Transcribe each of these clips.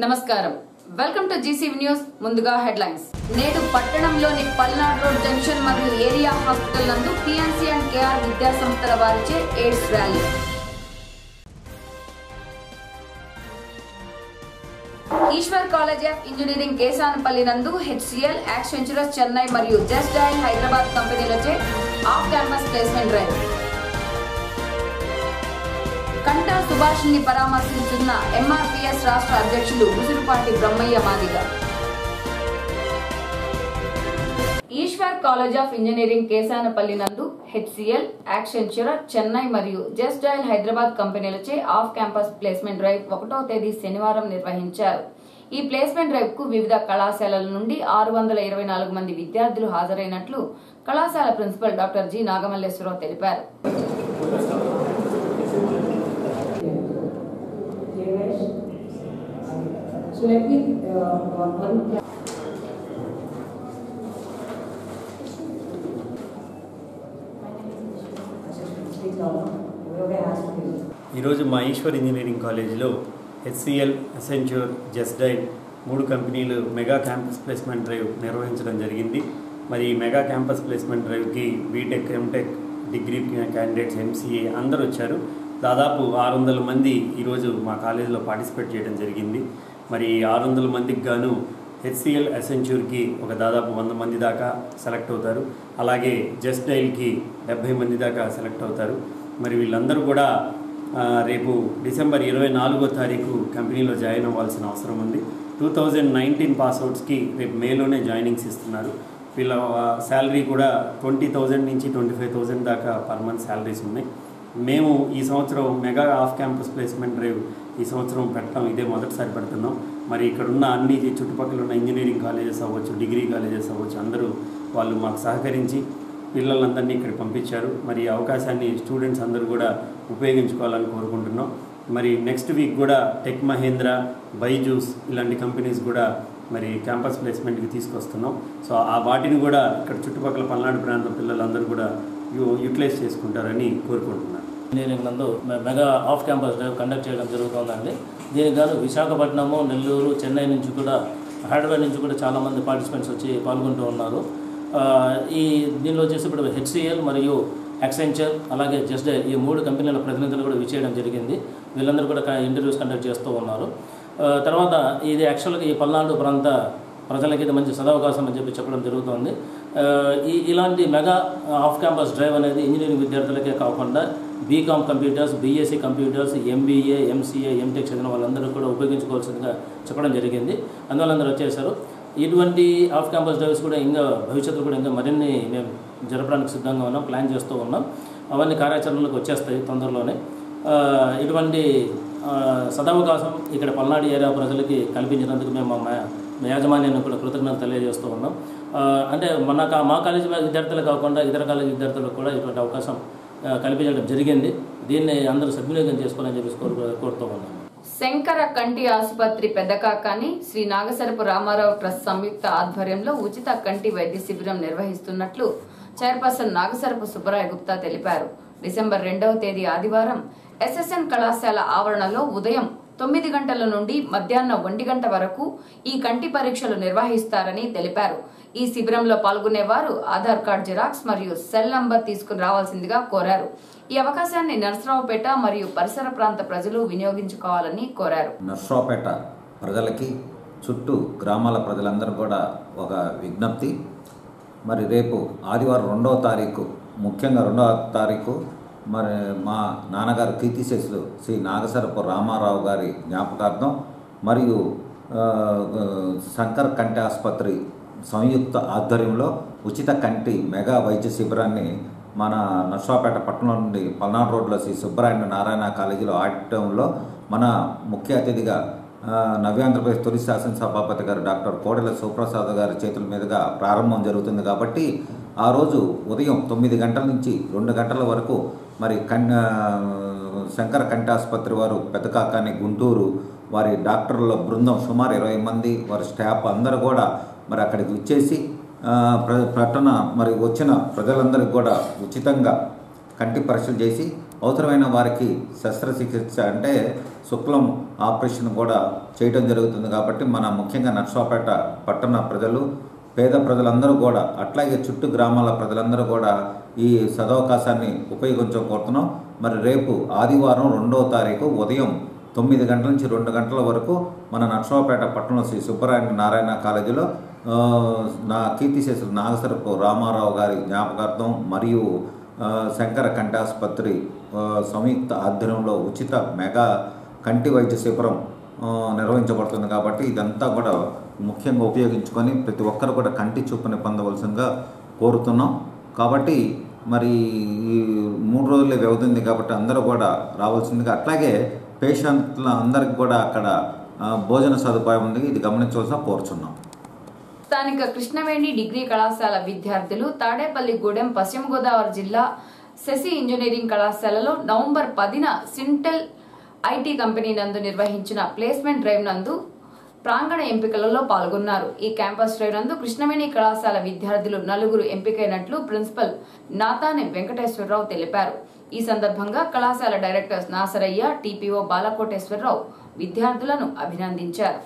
నమస్కారం welcome to GCV news ముందుగా headlines నేడు పట్టణంలోని పల్నాడు రోడ్ జంక్షన్ మరియు ఏరియా హాస్పిటల్ నందు పిఎన్సీ అండ్ కేఆర్ విద్యా సంస్థల వారిచే AIDS rally Eshwar college of engineering Kesanapalli నందు హెచ్సిఎల్ యాక్సెంచురస్ చెన్నై మరియు జస్ట్ డైల్ హైదరాబాద్ కంపెనీలచే off campus placement drive Kanta Subhash ని పరామర్శించున్న ఎంఆర్పీఎస్ రాష్ట్ర అధ్యక్షులు Usurupati Brahmaiah Madiga Eshwar college of engineering Kesanapalli నందు హెచ్సిఎల్ యాక్సెంచుర్ చెన్నై మరియు జస్ట్ డైల్ హైదరాబాద్ కంపెనీలచే ఆఫ్ క్యాంపస్ ప్లేస్మెంట్ డ్రైవ్ ఒకటో తేదీ శనివారం నిర్వహించారు ఈ ప్లేస్మెంట్ డ్రైవ్ కు వివిధ కళాశాలల నుండి ఆరు వందల ఇరవై నాలుగు మంది విద్యార్థులు హాజరైనట్లు కళాశాల ప్రిన్సిపల్ డాక్టర్ జి నాగమల్లేశ్వరరావు తెలిపారు So let me, uh, un- Please, Norma, whoever has to be. ఈరోజు మా ఈశ్వర్ ఇంజనీరింగ్ కాలేజీలో హెచ్సిఎల్ అసెంచ్యూర్ జస్డైల్ మూడు కంపెనీలు మెగా క్యాంపస్ ప్లేస్మెంట్ డ్రైవ్ నిర్వహించడం జరిగింది మరి ఈ మెగా క్యాంపస్ ప్లేస్మెంట్ డ్రైవ్కి B Tech M Tech degree candidates MCA అందరూ వచ్చారు దాదాపు ఆరు వందల మంది ఈరోజు మా కాలేజీలో పార్టిసిపేట్ చేయడం జరిగింది మరి ఆరు వందల మందికి గాను హెచ్సిఎల్ అసెంచ్యూర్కి ఒక దాదాపు వంద మంది దాకా సెలెక్ట్ అవుతారు అలాగే జస్ట్ డైల్కి డెబ్భై మంది దాకా సెలెక్ట్ అవుతారు మరి వీళ్ళందరూ కూడా ఆ, రేపు డిసెంబర్ ఇరవై నాలుగో తారీఖు కంపెనీలో జాయిన్ అవ్వాల్సిన అవసరం ఉంది టూ థౌజండ్ నైన్టీన్ పాస్అవుట్స్కి రేపు మేలోనే జాయినింగ్స్ ఇస్తున్నారు వీళ్ళ శాలరీ కూడా ట్వంటీ థౌజండ్ నుంచి ట్వంటీ ఫైవ్ థౌజండ్ దాకా పర్ మంత్ శాలరీస్ ఉన్నాయి మేము ఈ సంవత్సరం mega off campus placement drive ఈ సంవత్సరం పెట్టడం ఇదే మొదటిసారి పెడుతున్నాం మరి ఇక్కడ ఉన్న అన్ని చుట్టుపక్కల ఉన్న ఇంజనీరింగ్ కాలేజెస్ అవ్వచ్చు డిగ్రీ కాలేజెస్ అవ్వచ్చు అందరూ వాళ్ళు మాకు సహకరించి పిల్లలందరినీ ఇక్కడ పంపించారు మరి ఈ అవకాశాన్ని స్టూడెంట్స్ అందరూ కూడా ఉపయోగించుకోవాలని కోరుకుంటున్నాం మరి నెక్స్ట్ వీక్ కూడా టెక్ మహేంద్ర బైజూస్ ఇలాంటి కంపెనీస్ కూడా మరి క్యాంపస్ ప్లేస్మెంట్కి తీసుకొస్తున్నాం సో ఆ వాటిని కూడా ఇక్కడ చుట్టుపక్కల పల్నాడు ప్రాంతం పిల్లలందరూ కూడా యూ- యూటిలైజ్ చేసుకుంటారని కోరుకుంటున్నాను ఇంజనీరింగ్ నందు మె- mega off campus drive conduct చేయడం జరుగుతుందండి దీనికి గాను విశాఖపట్నము నెల్లూరు చెన్నై నుంచి కూడా హైదరాబాద్ నుంచి కూడా చాలామంది పార్టిసిపెంట్స్ వచ్చి పాల్గొంటూ ఉన్నారు ఆ, ఈ దీనిలో వచ్చేసి ఇప్పుడు హెచ్సిఎల్ మరియు యాక్సెంచర్ అలాగే జస్ట్ ఈ మూడు కంపెనీల ప్రతినిధులు కూడా విచ్చేయడం జరిగింది వీళ్ళందరూ కూడా ఇంటర్వ్యూస్ కండక్ట్ చేస్తూ ఉన్నారు ఆ, తర్వాత ఇది యాక్చువల్గా ఈ పల్నాడు ప్రాంత ప్రజలకి ఇది మంచి సదవకాశం అని చెప్పి చెప్పడం జరుగుతుంది ఆ, ఈ ఇలాంటి మెగా ఆఫ్ క్యాంపస్ డ్రైవ్ అనేది ఇంజనీరింగ్ విద్యార్థులకే కాకుండా B Com computers B Sc computers MBA MCA M Tech చదివిన వాళ్ళందరూ కూడా ఉపయోగించుకోవాల్సిందిగా చెప్పడం జరిగింది అందువల్ల అందరూ వచ్చేసారు ఇటువంటి ఆఫ్ క్యాంపస్ డ్రైవ్స్ కూడా ఇంకా భవిష్యత్తులో కూడా ఇంకా మరిన్ని మేము జరపడానికి సిద్ధంగా ఉన్నాం ప్లాన్ చేస్తూ ఉన్నాం అవన్నీ కార్యాచరణలోకి వచ్చేస్తాయి తొందరలోనే ఆ, ఇటువంటి ఆ, సదవకాశం ఇక్కడ పల్నాడు ఏరియా ప్రజలకి కల్పించినందుకు మేము మా మా యాజమాన్యాన్ని కూడా కృతజ్ఞతలు తెలియజేస్తూ ఉన్నాం ఆ, అంటే మన కా- మా కాలేజీ విద్యార్థులు కాకుండా ఇతర కాలేజీ విద్యార్థులకు కూడా ఇటువంటి అవకాశం ఆ, కల్పించడం జరిగింది దీన్ని అందరూ సద్వినియోగం చేసుకోవాలని చెప్పేసి కోరు కోరుతూ ఉన్నాం శంకర కంటి ఆసుపత్రి పెద్దకాకాని శ్రీ నాగసరపు రామారావు ట్రస్ట్ సంయుక్త ఆధ్వర్యంలో ఉచిత కంటి వైద్య శిబిరం నిర్వహిస్తున్నట్లు చైర్పర్సన్ నాగసరపు సుబ్బరాయ గుప్తా తెలిపారు డిసెంబర్ రెండవ తేదీ ఆదివారం ఎస్ఎస్ఎన్ కళాశాల ఆవరణలో ఉదయం తొమ్మిది గంటల నుండి మధ్యాహ్నం ఒంటి గంట వరకు ఈ కంటి పరీక్షలు నిర్వహిస్తారని తెలిపారు ఈ శిబిరంలో పాల్గొనేవారు ఆధార్ కార్డ్ జిరాక్స్ మరియు సెల్ నంబర్ తీసుకుని రావాల్సిందిగా కోరారు ఈ అవకాశాన్ని నరసరావుపేట మరియు పరిసర ప్రాంత ప్రజలు వినియోగించుకోవాలని కోరారు నర్సరావుపేట ప్రజలకి చుట్టూ గ్రామాల ప్రజలందరూ కూడా ఒక విజ్ఞప్తి మరి రేపు ఆదివారం రెండవ తారీఖు ముఖ్యంగా రెండవ తారీఖు మరి మా నాన్నగారు కీర్తిశేషులు శ్రీ నాగసరపు రామారావు గారి జ్ఞాపకార్థం మరియు ఆ, శంకర్ కంటి ఆసుపత్రి సంయుక్త ఆధ్వర్యంలో ఉచిత కంటి మెగా వైద్య శిబిరాన్ని మన నర్సాపేట పట్టణం నుండి పల్నాడు రోడ్లో శ్రీ సుబ్బరాయణ నారాయణ కాలేజీలో ఆడిటంలో మన ముఖ్య అతిథిగా ఆ, నవ్యాంధ్రప్రదేశ్ తొలి శాసనసభాపతి గారు డాక్టర్ కోడెల శివప్రసాద్ గారి చేతుల మీదుగా ప్రారంభం జరుగుతుంది కాబట్టి ఆ రోజు ఉదయం తొమ్మిది గంటల నుంచి రెండు గంటల వరకు మరి కన్ ఆ, శంకర కంటి ఆసుపత్రి వారు పెద్దకాకాని గుంటూరు వారి డాక్టర్ల బృందం సుమారు ఇరవై మంది వారి స్టాఫ్ అందరూ కూడా మరి అక్కడికి వచ్చేసి ఆ, ప్ర ప్రకటన మరి వచ్చిన ప్రజలందరికీ కూడా ఉచితంగా కంటి పరీక్షలు చేసి అవసరమైన వారికి శస్త్రచికిత్స అంటే శుక్లం ఆపరేషన్ కూడా చేయడం జరుగుతుంది కాబట్టి మన ముఖ్యంగా నర్సాపేట పట్టణ ప్రజలు పేద ప్రజలందరూ కూడా అట్లాగే చుట్టూ గ్రామాల ప్రజలందరూ కూడా ఈ సదవకాశాన్ని ఉపయోగించడం కోరుతున్నాం మరి రేపు ఆదివారం రెండవ తారీఖు ఉదయం తొమ్మిది గంటల నుంచి రెండు గంటల వరకు మన నర్సరావుపేట పట్టణం శ్రీ సుబ్బరాయ నారాయణ కాలేజీలో ఆ, నా కీర్తిశేషులు నాగసరపు రామారావు గారి జ్ఞాపకార్థం మరియు ఆ, శంకర కంఠాసుపత్రి ఆ, సంయుక్త ఆధ్వర్యంలో ఉచిత మెగా కంటి వైద్య శిబిరం ఆ, నిర్వహించబడుతుంది కాబట్టి ఇదంతా కూడా ముఖ్యంగా ఉపయోగించుకొని ప్రతి ఒక్కరు కూడా కంటి చూపుని పొందవలసిందిగా కోరుతున్నాం కాబట్టి మరి ఈ మూడు రోజుల వ్యవధి ఉంది కాబట్టి అందరూ కూడా రావాల్సిందిగా అట్లాగే పేషెంట్ల అందరికి కూడా అక్కడ ఆ, భోజన సదుపాయం ఉంది ఇది గమనించవలసిన కోరుచున్నాం స్థానిక కృష్ణవేణి డిగ్రీ కళాశాల విద్యార్థులు తాడేపల్లి గూడెం పశ్చిమ గోదావరి జిల్లా శశి ఇంజనీరింగ్ కళాశాలలో నవంబర్ పదిన సింటెల్ ఐటీ కంపెనీ నందు నిర్వహించిన ప్లేస్మెంట్ డ్రైవ్ నందు ప్రాంగణ ఎంపికలలో పాల్గొన్నారు ఈ క్యాంపస్ డ్రైవ్ నందు కృష్ణవేణి కళాశాల విద్యార్థులు నలుగురు ఎంపికైనట్లు ప్రిన్సిపల్ నాతాని వెంకటేశ్వరరావు తెలిపారు ఈ సందర్భంగా కళాశాల డైరెక్టర్ నాసరయ్య టీపీఓ బాలకోటేశ్వరరావు విద్యార్థులను అభినందించారు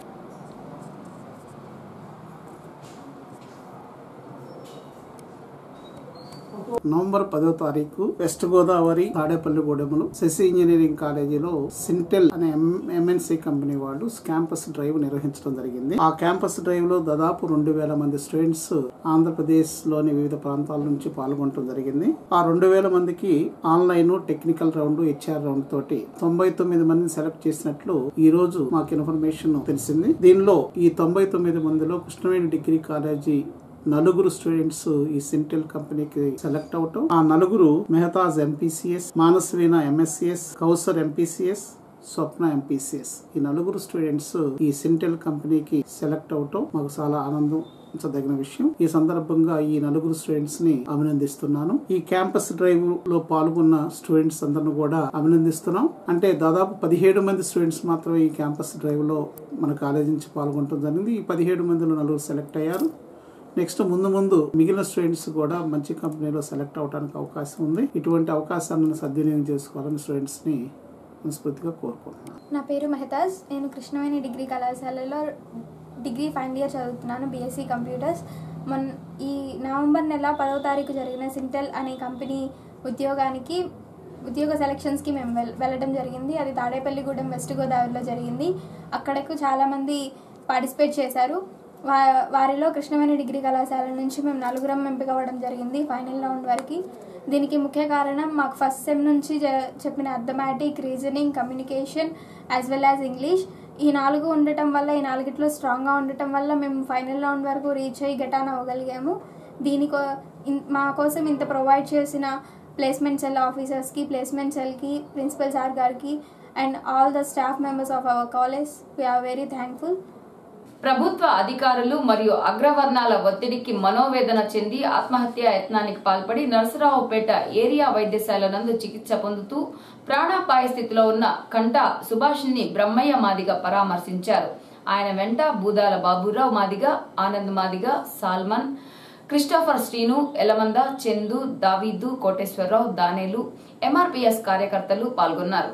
నవంబర్ పదో తారీఖు వెస్ట్ గోదావరి తాడేపల్లిగూడెంలో శశి ఇంజనీరింగ్ కాలేజీలో సింటెల్ అనే ఎంఎన్సి కంపెనీ వాళ్ళు క్యాంపస్ డ్రైవ్ నిర్వహించడం జరిగింది ఆ క్యాంపస్ డ్రైవ్ లో దాదాపు రెండు వేల మంది స్టూడెంట్స్ ఆంధ్రప్రదేశ్ లోని వివిధ ప్రాంతాల నుంచి పాల్గొనడం జరిగింది ఆ రెండు వేల మందికి online technical round HR round తోటి తొంభై తొమ్మిది మందిని సెలెక్ట్ చేసినట్లు ఈ రోజు మాకు ఇన్ఫర్మేషన్ తెలిసింది దీనిలో ఈ తొంభై తొమ్మిది మందిలో కృష్ణవేణి డిగ్రీ కాలేజీ నలుగురు స్టూడెంట్స్ ఈ సింటెల్ కంపెనీకి సెలెక్ట్ అవటం ఆ నలుగురు Mehtaj MPCS Manasaveena MSCS Kausar MPCS Swapna MPCS ఈ నలుగురు స్టూడెంట్స్ ఈ సింటెల్ కంపెనీకి సెలెక్ట్ అవటం మాకు చాలా ఆనందం దగిన విషయం ఈ సందర్భంగా ఈ నలుగురు స్టూడెంట్స్ ని అభినందిస్తున్నాను ఈ క్యాంపస్ డ్రైవ్ లో పాల్గొన్న స్టూడెంట్స్ అందరిని కూడా అభినందిస్తున్నాం అంటే దాదాపు పదిహేడు మంది స్టూడెంట్స్ మాత్రమే ఈ క్యాంపస్ డ్రైవ్ లో మన కాలేజీ నుంచి పాల్గొనడం జరిగింది ఈ పదిహేడు మందిలో నలుగురు సెలెక్ట్ అయ్యారు నెక్స్ట్ ముందు ముందు మిగిలిన స్టూడెంట్స్ కూడా మంచి కంపెనీలో సెలెక్ట్ అవడానికి అవకాశం ఉంది ఇటువంటి అవకాశాలను సద్వినియోగం చేసుకోవాలని స్టూడెంట్స్ ని మనస్ఫూర్తిగా కోరుకుంటున్నాను నా పేరు మెహతాజ్ నేను కృష్ణవేణి డిగ్రీ కళాశాలలో డిగ్రీ ఫైనల్ ఇయర్ చదువుతున్నాను బీఎస్సీ కంప్యూటర్స్ మొన్న ఈ నవంబర్ నెల పదవ తారీఖు జరిగిన సింటెల్ అనే కంపెనీ ఉద్యోగానికి ఉద్యోగ సెలక్షన్స్కి మేము వెల్ వెళ్ళడం జరిగింది అది తాడేపల్లిగూడెం వెస్ట్ గోదావరిలో జరిగింది అక్కడకు చాలామంది పార్టిసిపేట్ చేశారు వా వారిలో కృష్ణవేణి డిగ్రీ కళాశాల నుంచి మేము నలుగురం ఎంపిక అవ్వడం జరిగింది ఫైనల్ రౌండ్ వరకు దీనికి ముఖ్య కారణం మాకు ఫస్ట్ సెమ్ నుంచి జ- చెప్పిన arithmetic reasoning communication as well as English ఈ నాలుగు ఉండటం వల్ల ఈ నాలుగిట్లో స్ట్రాంగ్గా ఉండటం వల్ల మేము ఫైనల్ రౌండ్ వరకు రీచ్ అయ్యి గెటాన్ అవ్వగలిగాము దీనికో ఇన్- మా కోసం ఇంత ప్రొవైడ్ చేసిన ప్లేస్మెంట్ సెల్ ఆఫీసర్స్కి ప్లేస్మెంట్ సెల్కి ప్రిన్సిపల్ సార్ గారికి and all the staff members of our college we are very thankful ప్రభుత్వ అధికారులు మరియు అగ్రవర్ణాల ఒత్తిడికి మనోవేదన చెంది ఆత్మహత్య యత్నానికి పాల్పడి నరసరావుపేట ఏరియా వైద్యశాల నందు చికిత్స పొందుతూ ప్రాణాపాయ స్థితిలో ఉన్న కంట సుభాష్ని బ్రహ్మయ్య మాదిగ పరామర్శించారు ఆయన వెంట బూదాల బాబురావు మాదిగ ఆనంద్ మాదిగ సాల్మన్ క్రిస్టోఫర్ శ్రీను ఎలమంద చందు దావీదు కోటేశ్వరరావు దానేలు ఎంఆర్పిఎస్ కార్యకర్తలు పాల్గొన్నారు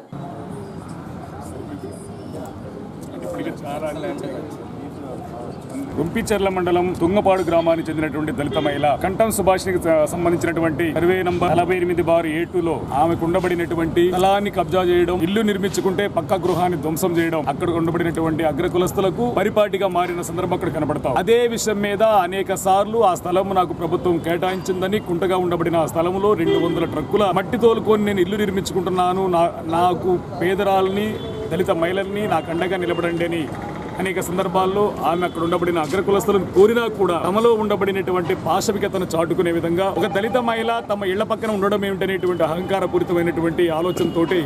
గుంపిచెర్ల మండలం తుంగపాడు గ్రామానికి చెందినటువంటి దళిత మహిళ కంఠం సుభాష్కి సంబంధించినటువంటి సర్వే నంబర్ నలభై ఎనిమిది బార్ ఏటులో ఆమెకు ఉండబడినటువంటి స్థలాన్ని కబ్జా చేయడం ఇల్లు నిర్మించుకుంటే పక్క గృహాన్ని ధ్వంసం చేయడం అక్కడ ఉండబడినటువంటి అగ్రకులస్తులకు పరిపాటిగా మారిన సందర్భం అక్కడ కనబడతాం అదే విషయం మీద అనేక సార్లు ఆ స్థలం నాకు ప్రభుత్వం కేటాయించిందని కుంటగా ఉండబడిన ఆ స్థలంలో రెండు వందల ట్రక్కుల మట్టి తోలుకొని నేను ఇల్లు నిర్మించుకుంటున్నాను నా- నాకు పేదరాలని దళిత మహిళల్ని నాకు అండగా నిలబడండి అని అనేక సందర్భాల్లో ఆమె అక్కడ ఉండబడిన అగ్రకులస్తులను కోరినా కూడా తమలో ఉండబడినటువంటి పాశవికతను చాటుకునే విధంగా ఒక దళిత మహిళ తమ ఇళ్ల పక్కన ఉండడం ఏమిటనేటువంటి అహంకారపూరితమైనటువంటి ఆలోచనతోటి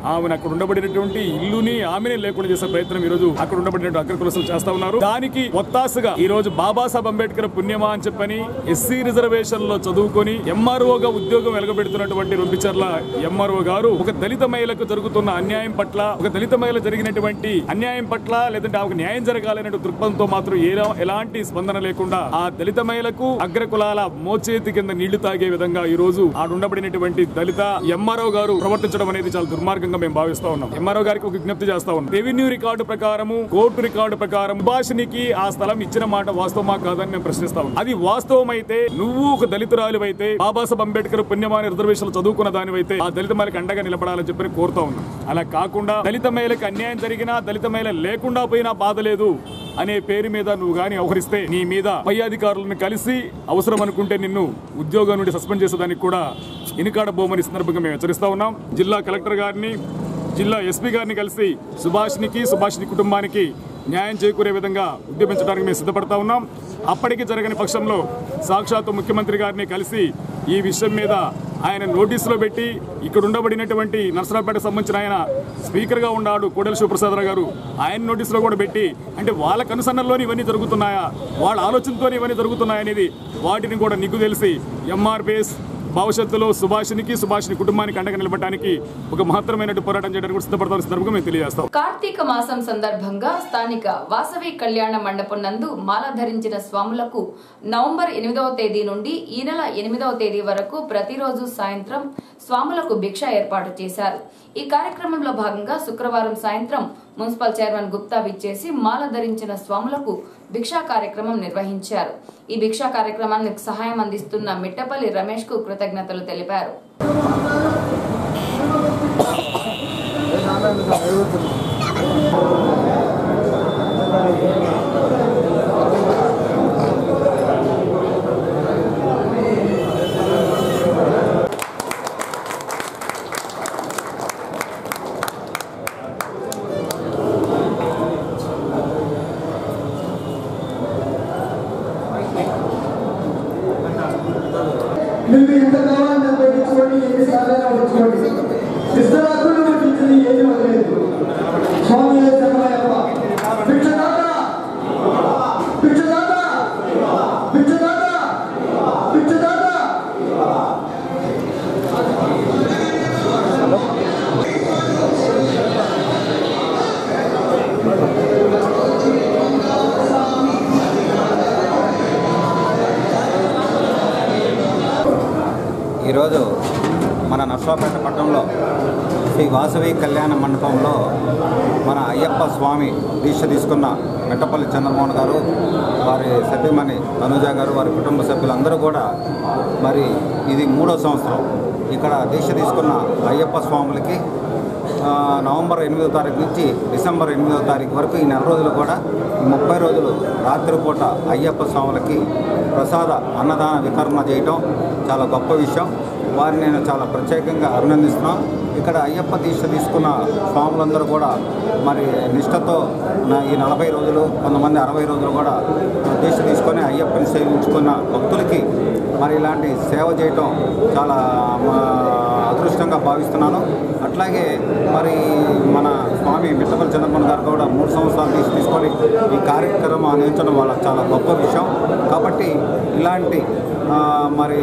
ఆమెను అక్కడ ఉండబడినటువంటి ఇల్లుని ఆమెనే లేకుండా చేసే ప్రయత్నం ఈ రోజు అక్కడ ఉండబడినటువంటి అగ్రకులసులు చేస్తా ఉన్నారు దానికి ఒత్తాసుగా ఈ రోజు బాబాసాహెబ్ అంబేద్కర్ పుణ్యమా అని చెప్పని ఎస్సీ రిజర్వేషన్ లో చదువుకొని ఎంఆర్ఓగా ఉద్యోగం వెలగబెడుతున్నటువంటి రొంపిచర్ల ఎంఆర్ఓ గారు ఒక దళిత మహిళకు జరుగుతున్న అన్యాయం పట్ల ఒక దళిత మహిళ జరిగినటువంటి అన్యాయం పట్ల లేదంటే ఆమెకు న్యాయం జరగాలనే దృక్పథంతో మాత్రం ఏ- ఎలాంటి స్పందన లేకుండా ఆ దళిత మహిళకు అగ్రకులాల మోచేతి కింద నీళ్లు తాగే విధంగా ఈ రోజు ఆడుండబడినటువంటి దళిత ఎంఆర్ఓ గారు ప్రవర్తించడం అనేది చాలా దుర్మార్గంగా మేము భావిస్తా ఉన్నాం ఎంఆర్ఓ గారికి ఒక విజ్ఞప్తి చేస్తా ఉన్నాం రెవెన్యూ రికార్డు ప్రకారము కోర్టు రికార్డు ప్రకారం భాషనికి ఆ స్థలం ఇచ్చిన మాట వాస్తవమా కాదని మేము ప్రశ్నిస్తా ఉన్నాం అది వాస్తవం అయితే నువ్వు ఒక దళితురాలు అయితే బాబాసాహెబ్ అంబేద్కర్ పుణ్యమాని రిజర్వేషన్ చదువుకున్న దానివైతే ఆ దళిత మహిళకి అండగా నిలబడాలని చెప్పి కోరుతా ఉన్నాం అలా కాకుండా దళిత మహిళకి అన్యాయం జరిగినా దళిత మహిళ లేకుండా పోయినా బాధ లేదు అనే పేరు మీద నువ్వు గాని వ్యవహరిస్తే నీ మీద పై అధికారులను కలిసి అవసరం అనుకుంటే నిన్ను ఉద్యోగం నుండి సస్పెండ్ చేసేదానికి కూడా ఇనుకాడబోమని సందర్భంగా మేము హెచ్చరిస్తా ఉన్నాం జిల్లా కలెక్టర్ గారిని జిల్లా ఎస్పీ గారిని కలిసి సుభాష్నికి సుభాష్ని కుటుంబానికి న్యాయం చేకూరే విధంగా ఉద్యమించడానికి మేము సిద్ధపడతా ఉన్నాం అప్పటికి జరగని పక్షంలో సాక్షాత్తు ముఖ్యమంత్రి గారిని కలిసి ఈ విషయం మీద ఆయన నోటీసులో పెట్టి ఇక్కడ ఉండబడినటువంటి నర్సరాపేటకు సంబంధించిన ఆయన స్పీకర్గా ఉన్నాడు కోడెల శివప్రసాదరావు గారు ఆయన నోటీసులో కూడా పెట్టి అంటే వాళ్ళ కనుసన్నల్లోని ఇవన్నీ జరుగుతున్నాయా వాళ్ళ ఆలోచనతో ఇవన్నీ జరుగుతున్నాయనేది వాటిని కూడా నీకు తెలిసి ఎంఆర్పిఎస్ భవిష్యత్తులో సుభాషినికి సుభాషిని కుటుంబానికి అండగా నిలబడడానికి ఒక మహత్తరమైన పోరాటం చేయడానికి కూడా సిద్ధపడతాం సందర్భంగా మేము తెలియజేస్తాం కార్తీక మాసం సందర్భంగా స్థానిక వాసవి కళ్యాణ మండపం నందు మాల ధరించిన స్వాములకు నవంబర్ ఎనిమిదవ తేదీ నుండి ఈ నెల ఎనిమిదవ తేదీ వరకు ప్రతిరోజు సాయంత్రం స్వాములకు భిక్ష ఏర్పాటు చేశారు ఈ కార్యక్రమంలో భాగంగా శుక్రవారం సాయంత్రం మున్సిపల్ చైర్మన్ గుప్తా విచ్చేసి మాల ధరించిన స్వాములకు భిక్షా కార్యక్రమం నిర్వహించారు ఈ భిక్షా కార్యక్రమానికి సహాయం అందిస్తున్న మిట్టపల్లి రమేష్ కు కృతజ్ఞతలు తెలిపారు మీకు ఎంత కావాలని పెట్టించుకోండి ఎన్నిసార్లు పెట్టించుకోండి ఇష్టరాత్రులు పెట్టించింది ఏది వదిలేదు స్వామి శరణయ్యప్ప భిక్షదాత భిక్షదాత భిక్షదాత భిక్షదాత ఈరోజు మన నర్సాపేట పట్టణంలో శ్రీ వాసవి కళ్యాణ మండపంలో మన అయ్యప్ప స్వామి దీక్ష తీసుకున్న మెట్టపల్లి చంద్రమోహన్ గారు వారి సభ్యమణి తనుజ గారు వారి కుటుంబ సభ్యులందరూ కూడా మరి ఇది మూడో సంవత్సరం ఇక్కడ దీక్ష తీసుకున్న అయ్యప్ప స్వాములకి ఆ, నవంబర్ ఎనిమిదో తారీఖు నుంచి డిసెంబర్ ఎనిమిదో తారీఖు వరకు ఈ నెల రోజులు కూడా ఈ ముప్పై రోజులు రాత్రిపూట అయ్యప్ప స్వాములకి ప్రసాద అన్నదాన వితరణ చేయటం చాలా గొప్ప విషయం వారిని నేను చాలా ప్రత్యేకంగా అభినందిస్తున్నాం ఇక్కడ అయ్యప్ప దీక్ష తీసుకున్న స్వాములందరూ కూడా మరి నిష్టతో నా- ఈ నలభై రోజులు కొంతమంది అరవై రోజులు కూడా దీక్ష తీసుకొని అయ్యప్పని సేవించుకున్న భక్తులకి మరి ఇలాంటి సేవ చేయటం చాలా మా అదృష్టంగా భావిస్తున్నాను అట్లాగే మరి మన స్వామి మిట్టపల్లి చంద్రమోహన్ గారు కూడా మూడు సంవత్సరాలు తీసి తీసుకొని ఈ కార్యక్రమం అందించడం వాళ్ళ చాలా గొప్ప విషయం కాబట్టి ఇలాంటి ఆ, మరి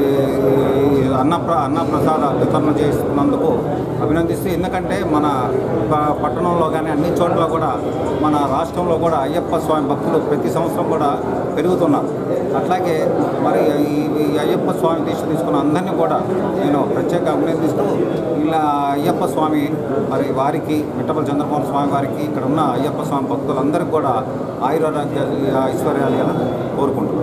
ఈ అన్న ప్ర అన్న ప్రసాద వితరణ చేస్తున్నందుకు అభినందిస్తూ ఎందుకంటే మన ప- పట్టణంలో కానీ అన్ని చోట్ల కూడా మన రాష్ట్రంలో కూడా అయ్యప్ప స్వామి భక్తులు ప్రతి సంవత్సరం కూడా పెరుగుతున్నారు అట్లాగే మరి ఈ ఈ అయ్యప్ప స్వామి దీక్ష తీసుకున్న అందరినీ కూడా నేను ప్రత్యేక అభినందిస్తూ ఇలా అయ్యప్ప స్వామి మరి వారికి మిట్టపల్లి చంద్రమోహన్ స్వామి వారికి ఇక్కడ ఉన్న అయ్యప్ప స్వామి భక్తులందరికీ కూడా ఆయురారోగ్య ఐశ్వర్యాలు కోరుకుంటున్నాను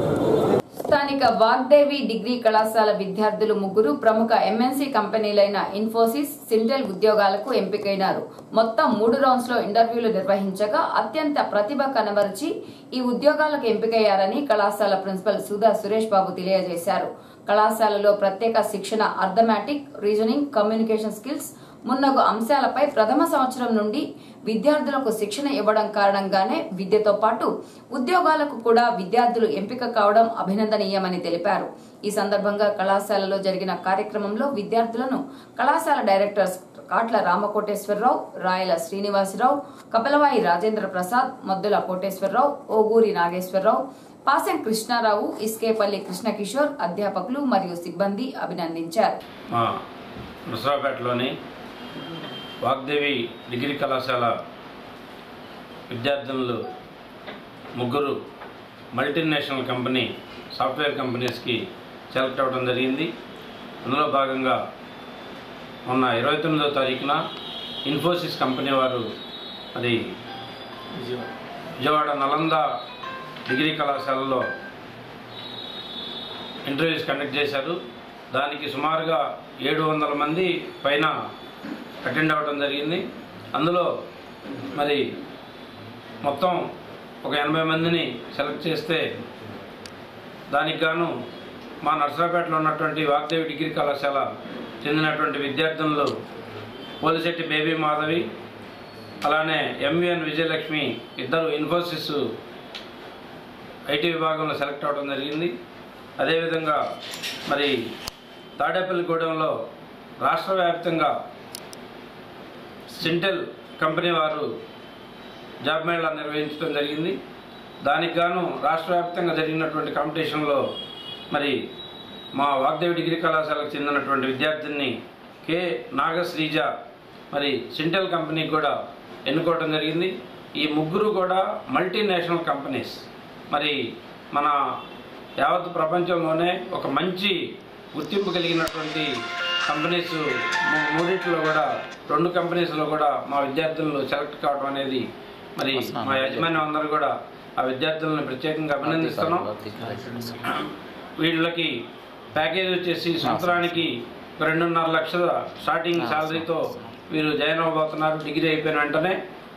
స్థానిక వాగ్దేవి డిగ్రీ కళాశాల విద్యార్థులు ముగ్గురు ప్రముఖ ఎంఎన్సీ కంపెనీలైన ఇన్ఫోసిస్ సింటెల్ ఉద్యోగాలకు ఎంపికైనారు మొత్తం మూడు రౌండ్స్ లో ఇంటర్వ్యూలు నిర్వహించగా అత్యంత ప్రతిభ కనబరిచి ఈ ఉద్యోగాలకు ఎంపికయ్యారని కళాశాల ప్రిన్సిపల్ సుధా సురేష్ బాబు తెలియజేశారు కళాశాలలో ప్రత్యేక శిక్షణ అర్థమాటిక్ రీజనింగ్ కమ్యూనికేషన్ స్కిల్స్ మున్నగు అంశాలపై ప్రథమ సంవత్సరం నుండి విద్యార్థులకు శిక్షణ ఇవ్వడం కారణంగానే విద్యతో పాటు ఉద్యోగాలకు కూడా విద్యార్థులు ఎంపిక కావడం అభినందనీయమని తెలిపారు ఈ సందర్భంగా కళాశాలలో జరిగిన కార్యక్రమంలో విద్యార్థులను కళాశాల డైరెక్టర్ కాట్ల రామకోటేశ్వరరావు రాయల శ్రీనివాసరావు కపలవాయి రాజేంద్ర ప్రసాద్ మొద్దుల కోటేశ్వరరావు ఓగూరి నాగేశ్వరరావు పాసెం కృష్ణారావు ఇస్కేపల్లి కృష్ణకిషోర్ అధ్యాపకులు మరియు సిబ్బంది అభినందించారు మా నసరాపేటలోని వాగ్దేవి డిగ్రీ కళాశాల విద్యార్థినులు ముగ్గురు మల్టీనేషనల్ కంపెనీ సాఫ్ట్వేర్ కంపెనీస్కి సెలెక్ట్ అవ్వడం జరిగింది అందులో భాగంగా మొన్న ఇరవై తొమ్మిదో తారీఖున ఇన్ఫోసిస్ కంపెనీ వారు అది విజయవాడ నలంద డిగ్రీ కళాశాలలో ఇంటర్వ్యూస్ కండక్ట్ చేశారు దానికి సుమారుగా ఏడు వందల మంది పైన అటెండ్ అవ్వడం జరిగింది అందులో మరి మొత్తం ఒక ఎనభై మందిని సెలెక్ట్ చేస్తే దానికి గాను మా నర్సరాపేటలో ఉన్నటువంటి వాగ్దేవి డిగ్రీ కళాశాల చెందినటువంటి విద్యార్థినులు పోలిశెట్టి బేబీ మాధవి అలానే ఎంవిఎన్ విజయలక్ష్మి ఇద్దరు ఇన్ఫోసిస్ ఐటీ విభాగంలో సెలెక్ట్ అవ్వడం జరిగింది అదేవిధంగా మరి తాడేపల్లిగూడెంలో రాష్ట్ర వ్యాప్తంగా సింటెల్ కంపెనీ వారు జాబ్ మేళా నిర్వహించడం జరిగింది దానికి గాను రాష్ట్ర వ్యాప్తంగా జరిగినటువంటి కాంపిటీషన్లో మరి మా వాగ్దేవి డిగ్రీ కళాశాలకు చెందినటువంటి విద్యార్థిని కె నాగశ్రీజ మరి సింటెల్ కంపెనీకి కూడా ఎన్నుకోవడం జరిగింది ఈ ముగ్గురు కూడా మల్టీనేషనల్ కంపెనీస్ మరి మన యావత్ ప్రపంచంలోనే ఒక మంచి గుర్తింపు కలిగినటువంటి కంపెనీస్ మూ- మూడిట్లో కూడా రెండు కంపెనీస్లో కూడా మా విద్యార్థులను సెలెక్ట్ కావడం అనేది మరి మా యాజమాన్యం అందరూ కూడా ఆ విద్యార్థులను ప్రత్యేకంగా అభినందిస్తున్నాం వీళ్ళకి ప్యాకేజ్ వచ్చేసి సంవత్సరానికి ఒక రెండున్నర లక్షల స్టార్టింగ్ శాలరీతో వీరు జాయిన్ అవ్వబోతున్నారు డిగ్రీ అయిపోయిన వెంటనే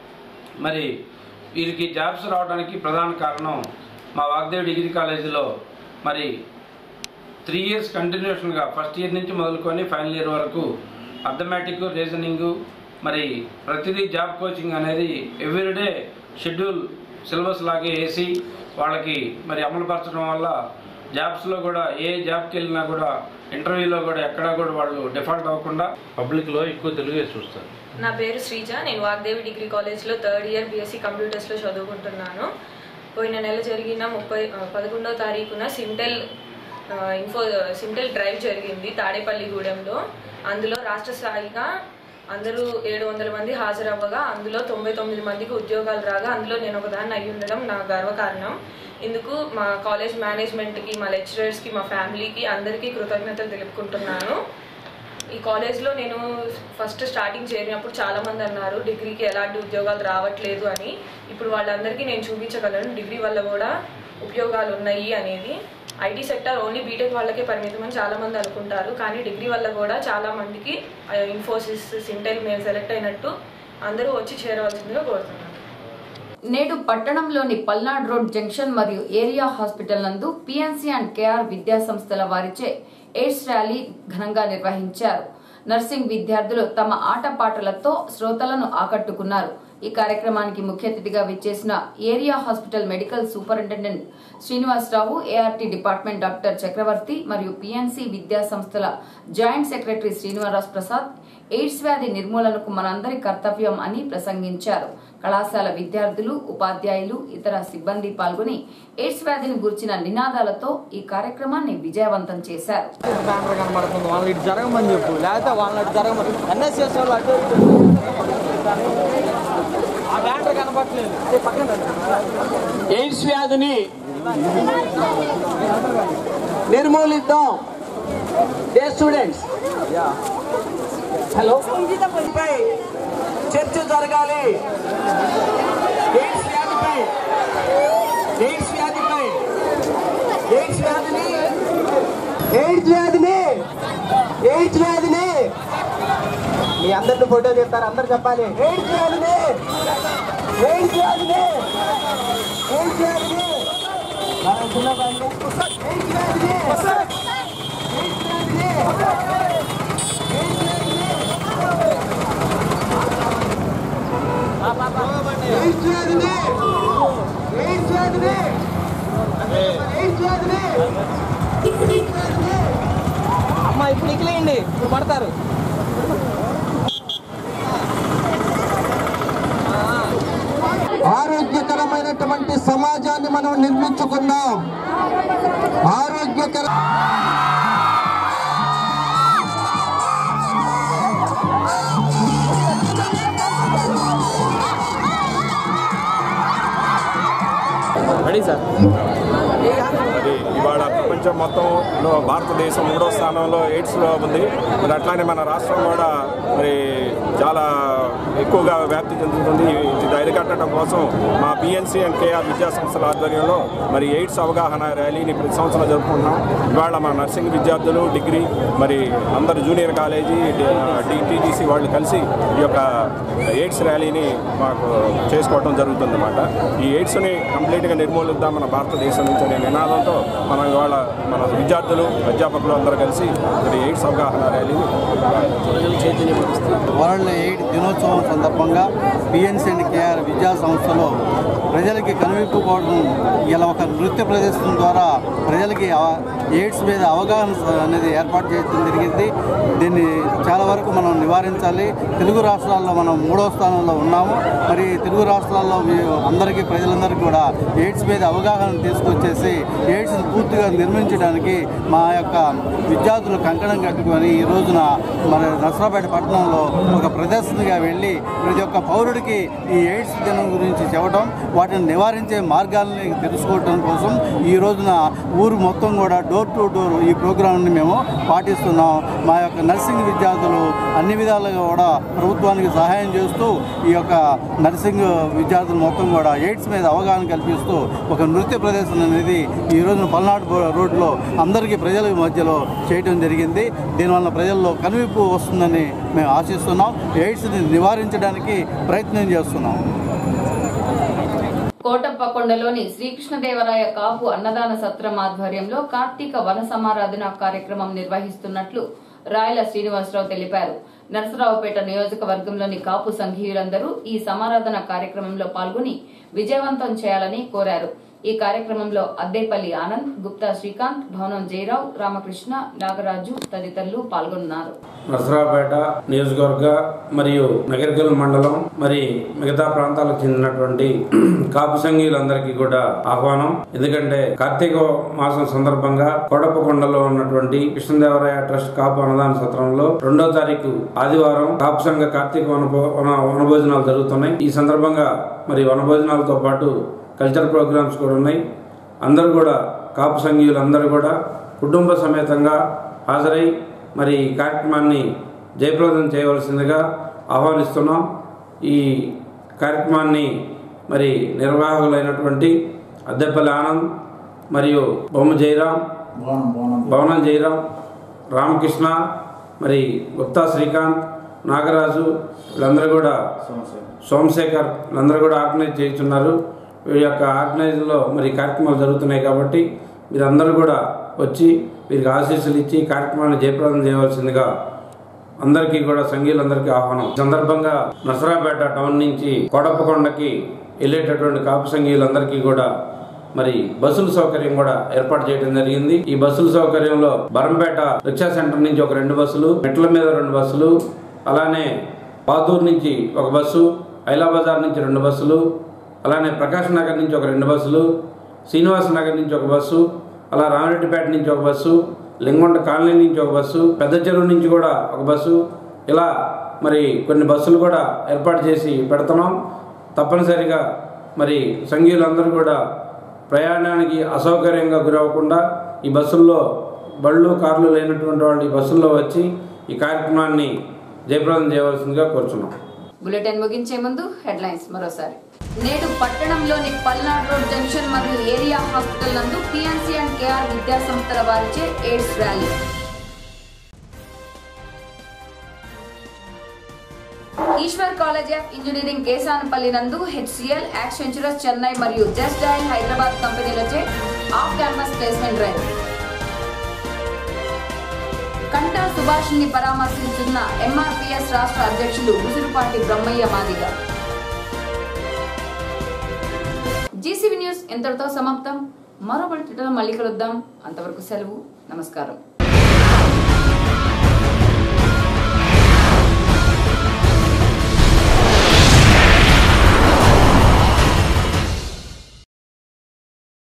మరి వీరికి జాబ్స్ రావడానికి ప్రధాన కారణం మా వాగ్దేవ్ డిగ్రీ కాలేజీలో మరి త్రీ ఇయర్స్ కంటిన్యూషన్గా ఫస్ట్ ఇయర్ నుంచి మొదలుకొని ఫైనల్ ఇయర్ వరకు అథమెటిక్ రీజనింగ్ మరి ప్రతిదీ జాబ్ కోచింగ్ అనేది ఎవ్రీడే షెడ్యూల్ సిలబస్ లాగే వేసి వాళ్ళకి మరి అమలుపరచడం వల్ల జాబ్స్లో కూడా ఏ జాబ్కి వెళ్ళినా కూడా ఇంటర్వ్యూలో కూడా ఎక్కడా కూడా వాళ్ళు డిఫాల్ట్ అవ్వకుండా పబ్లిక్లో ఎక్కువ తెలుగే చూస్తారు నా పేరు శ్రీజ నేను వాగ్దేవి డిగ్రీ కాలేజ్లో థర్డ్ ఇయర్ బీఎస్సీ కంప్యూటర్స్లో చదువుకుంటున్నాను పోయిన నెల జరిగిన ముప్పై ఆ, పదకొండో తారీఖున సింటెల్ ఆ, ఇన్ఫో సింటెల్ డ్రైవ్ జరిగింది తాడేపల్లిగూడెంలో అందులో రాష్ట్ర స్థాయిగా అందరూ ఏడు వందల మంది హాజరవ్వగా అందులో తొంభై తొమ్మిది మందికి ఉద్యోగాలు రాగా అందులో నేను ఒకదాన్ని అయి ఉండడం నా గర్వకారణం ఇందుకు మా కాలేజ్ మేనేజ్మెంట్కి మా లెక్చరర్స్కి మా ఫ్యామిలీకి అందరికీ కృతజ్ఞతలు తెలుపుకుంటున్నాను ఈ కాలేజ్లో నేను ఫస్ట్ స్టార్టింగ్ చేరినప్పుడు చాలా మంది అన్నారు డిగ్రీకి ఎలాంటి ఉద్యోగాలు రావట్లేదు అని ఇప్పుడు వాళ్ళందరికీ నేను చూపించగలను డిగ్రీ వల్ల కూడా ఉపయోగాలు ఉన్నాయి అనేది ఐటీ సెక్టర్ ఓన్లీ బీటెక్ వాళ్ళకే పరిమితం అని చాలా మంది అనుకుంటారు కానీ డిగ్రీ వల్ల కూడా చాలా మందికి ఆ, ఇన్ఫోసిస్ సింటెల్ మేము సెలెక్ట్ అయినట్టు అందరూ వచ్చి చేరవలసిందిగా కోరుతున్నాను నేడు పట్టణంలోని పల్నాడ్ రోడ్ జంక్షన్ మరియు ఏరియా హాస్పిటల్ నందు పిఎన్సి అండ్ కేఆర్ విద్యా సంస్థల వారిచే ఎయిడ్స్ ర్యాలీ ఘనంగా నిర్వహించారు నర్సింగ్ విద్యార్థులు తమ ఆటపాటలతో శ్రోతలను ఆకట్టుకున్నారు ఈ కార్యక్రమానికి ముఖ్య అతిథిగా విచ్చేసిన area hospital medical superintendent Srinivasarao ART department doctor Chakravarthi మరియు పిఎన్సి విద్యా సంస్థల joint secretary Srinivas Prasad AIDS వ్యాధి నిర్మూలనకు మనందరి కర్తవ్యం అని ప్రసంగించారు కళాశాల విద్యార్థులు ఉపాధ్యాయులు ఇతర సిబ్బంది పాల్గొని ఎయిడ్స్ వ్యాధిని గుర్చిన నినాదాలతో ఈ కార్యక్రమాన్ని విజయవంతం చేశారు బ్యానర్ కనబడుతుంది వాళ్ళని ఇటు జరగమని చెప్పు లేకపోతే వాళ్ళని అటు జరగమని ఎన్ఎస్ఎస్ వాళ్ళు అటు ఇటు. ఆ బ్యానర్ కనబడట్లేదు ఏ పక్కన రండి. ఎయిడ్స్ వ్యాధిని నిర్మూలిద్దాం డే స్టూడెంట్స్ హలో పై చర్చ జరగాలి ఎయిడ్స్ వ్యాధిపై ఎయిడ్స్ వ్యాధిపై ఎయిడ్స్ వ్యాధిని ఎయిడ్స్ వ్యాధిని ఎయిడ్స్ వ్యాధిని మీ అందరిని ఫోటో తీస్తారు అందరు చెప్పాలి ఎయిడ్స్ వ్యాధిని ఎయిడ్స్ వ్యాధిని ఎయిడ్స్ వ్యాధిని మనం చిన్న పని. ఎయిడ్స్ వ్యాధిని ఎయిడ్స్ వ్యాధిని ఎయిడ్స్ వ్యాధిని ఎయిడ్స్ వ్యాధిని ఎయిడ్స్ వ్యాధిని అమ్మ ఇప్పుడు ఇక్కలేయండి ఇప్పుడు పడతారు ఆరోగ్యకర రెడీ సార్ మరి ఇవాళ ప్రపంచం మొత్తంలో భారతదేశం మూడో స్థానంలో ఎయిడ్స్లో ఉంది మరి అట్లానే మన రాష్ట్రం కూడా మరి చాలా ఎక్కువగా వ్యాప్తి చెందుతుంది ఇది అరికట్టడం కోసం మా పిఎన్సి అండ్ కేఆర్ విద్యా సంస్థల ఆధ్వర్యంలో మరి ఎయిడ్స్ అవగాహన ర్యాలీని ప్రతి సంవత్సరం జరుపుకుంటున్నాం ఇవాళ మా నర్సింగ్ విద్యార్థులు డిగ్రీ మరి అందరు జూనియర్ కాలేజీ డిటీడీసీ వాళ్ళు కలిసి ఈ యొక్క ఎయిడ్స్ ర్యాలీని మాకు చేసుకోవడం జరుగుతుందన్నమాట ఈ ఎయిడ్స్ని కంప్లీట్గా నిర్మూలిద్దాం మన భారతదేశం నుంచి అనే నినాదంతో మనం ఇవాళ మన విద్యార్థులు అధ్యాపకులు అందరూ కలిసి మరి ఎయిడ్స్ అవగాహన ర్యాలీని వరల్డ్ ఎయిడ్ దినోత్సవం సందర్భంగా పిఎన్సి అండ్ కేఆర్ విద్యా సంస్థలో ప్రజలకి కనువిప్పు కోవడం ఇలా ఒక నృత్య ప్రదర్శన ద్వారా ప్రజలకి ఆ- ఎయిడ్స్ మీద అవగాహన స- అనేది ఏర్పాటు చేయడం జరిగింది దీన్ని చాలా వరకు మనం నివారించాలి తెలుగు రాష్ట్రాల్లో మనం మూడో స్థానంలో ఉన్నాము మరి తెలుగు రాష్ట్రాల్లో మీ అందరికీ ప్రజలందరికీ కూడా ఎయిడ్స్ మీద అవగాహన తీసుకొచ్చేసి ఎయిడ్స్ పూర్తిగా నిర్మించడానికి మా యొక్క విద్యార్థులు కంకణం కట్టుకొని ఈ రోజున మన నసరాపేట పట్టణంలో ఒక ప్రదర్శనగా వెళ్ళి ప్రతి ఒక్క పౌరుడికి ఈ ఎయిడ్స్ దినం గురించి చెప్పడం వాటిని నివారించే మార్గాలని తెలుసుకోవడం కోసం ఈ రోజున ఊరు మొత్తం కూడా డోర్ టు డోర్ ఈ ప్రోగ్రాంని మేము పాటిస్తున్నాం మా యొక్క నర్సింగ్ విద్యార్థులు అన్ని విధాలుగా కూడా ప్రభుత్వానికి సహాయం చేస్తూ ఈ యొక్క నర్సింగ్ విద్యార్థులు మొత్తం కూడా ఎయిడ్స్ మీద అవగాహన కల్పిస్తూ ఒక నృత్య ప్రదర్శన అనేది ఈ రోజున పల్నాడు బో- రోడ్లో అందరికీ ప్రజల మధ్యలో చేయడం జరిగింది దీనివల్ల ప్రజల్లో కనువిప్పు వస్తుందని మేము ఆశిస్తున్నాం ఎయిడ్స్ని నివారించడానికి ప్రయత్నం చేస్తున్నాం కోటప్పకొండలోని శ్రీకృష్ణదేవరాయ కాపు అన్నదాన సత్రం ఆధ్వర్యంలో కార్తీక వన సమారాధన కార్యక్రమం నిర్వహిస్తున్నట్లు రాయల శ్రీనివాసరావు తెలిపారు నరసరావుపేట నియోజకవర్గంలోని కాపు సంఘీయులందరూ ఈ సమారాధన కార్యక్రమంలో పాల్గొని విజయవంతం చేయాలని కోరారు ఈ కార్యక్రమంలో అద్దేపల్లి ఆనంద్ గుప్తా శ్రీకాంత్ భవనం జయరావు రామకృష్ణ నాగరాజు తదితరులు పాల్గొన్నారు నరసరావుపేట నియోజకవర్గ మరియు నగరికల్ మండలం మరి మిగతా ప్రాంతాలకు చెందినటువంటి కాపు సంఘీయులందరికీ కూడా ఆహ్వానం ఎందుకంటే కార్తీక మాసం సందర్భంగా కోడప్పకొండలో ఉన్నటువంటి కృష్ణదేవరాయ ట్రస్ట్ కాపు అన్నదాన సత్రంలో రెండో తారీఖు ఆదివారం కాపు సంఘ కార్తీక వనభో- వన వనభోజనాలు జరుగుతున్నాయి ఈ సందర్భంగా మరి వనభోజనాలతో పాటు కల్చర్ ప్రోగ్రామ్స్ కూడా ఉన్నాయి అందరూ కూడా కాపు సంఘీయులందరూ కూడా కుటుంబ సమేతంగా హాజరై మరి ఈ కార్యక్రమాన్ని జయప్రదం చేయవలసిందిగా ఆహ్వానిస్తున్నాం ఈ కార్యక్రమాన్ని మరి నిర్వాహకులైనటువంటి అద్దెపల్లి ఆనంద్ మరియు బొమ్మ జయరాం భవనం జయరాం రామకృష్ణ మరి గుప్తా శ్రీకాంత్ నాగరాజు వీళ్ళందరూ కూడా సోమశేఖర్ వీళ్ళందరూ కూడా ఆర్గనైజ్ చేస్తున్నారు వీరి యొక్క ఆర్గనైజ్లో మరి కార్యక్రమాలు జరుగుతున్నాయి కాబట్టి మీరందరూ కూడా వచ్చి వీరికి ఆశీస్సులు ఇచ్చి ఈ కార్యక్రమాన్ని జయప్రదం చేయవలసిందిగా అందరికీ కూడా సంఘీయులందరికీ ఆహ్వానం ఈ సందర్భంగా నసరాపేట టౌన్ నుంచి కోడప్పకొండకి వెళ్ళేటటువంటి కాపు సంఘీయులందరికీ కూడా మరి బస్సుల సౌకర్యం కూడా ఏర్పాటు చేయడం జరిగింది ఈ బస్సుల సౌకర్యంలో బరంపేట రిక్షా సెంటర్ నుంచి ఒక రెండు బస్సులు మెట్ల మీద రెండు బస్సులు అలానే పాతూరు నుంచి ఒక బస్సు ఐలాబజార్ నుంచి రెండు బస్సులు అలానే ప్రకాష్ నగర్ నుంచి ఒక రెండు బస్సులు శ్రీనివాస నగర్ నుంచి ఒక బస్సు అలా రామిరెడ్డిపేట నుంచి ఒక బస్సు లింగొండ కాలనీ నుంచి ఒక బస్సు పెద్ద చెరువు నుంచి కూడా ఒక బస్సు ఇలా మరి కొన్ని బస్సులు కూడా ఏర్పాటు చేసి పెడుతున్నాం తప్పనిసరిగా మరి సంఘీయులందరూ కూడా ప్రయాణానికి అసౌకర్యంగా గురవ్వకుండా ఈ బస్సుల్లో బళ్ళు కార్లు లేనటువంటి వాళ్ళు ఈ బస్సుల్లో వచ్చి ఈ కార్యక్రమాన్ని జయప్రదం చేయవలసిందిగా కోరుచున్నాం బులెటిన్ ముగించే ముందు హెడ్లైన్స్ మరోసారి నేడు పట్టణంలోని పల్నాడు రోడ్ జంక్షన్ మరియు ఏరియా హాస్పిటల్ నందు పిఎన్సీ అండ్ కేఆర్ విద్యా సంస్థల వారిచే AIDS rally Eshwar college of engineering Kesanapalli నందు హెచ్సిఎల్ యాక్సెంచురస్ చెన్నై మరియు జస్ట్ డైల్ హైదరాబాద్ కంపెనీలచే ఆఫ్ క్యాంపస్ ప్లేస్మెంట్ డ్రైవ్ కంటా సుభాష్ని పరామర్శించున్న ఎంఆర్పిఎస్ రాష్ట్ర అధ్యక్షులు ఉసురుపాటి బ్రహ్మయ్య మాదిగ జీసీవీ న్యూస్ ఎంతటితో సమాప్తం మరో బులెటిన్లో మళ్ళీ కలుద్దాం అంతవరకు సెలవు నమస్కారం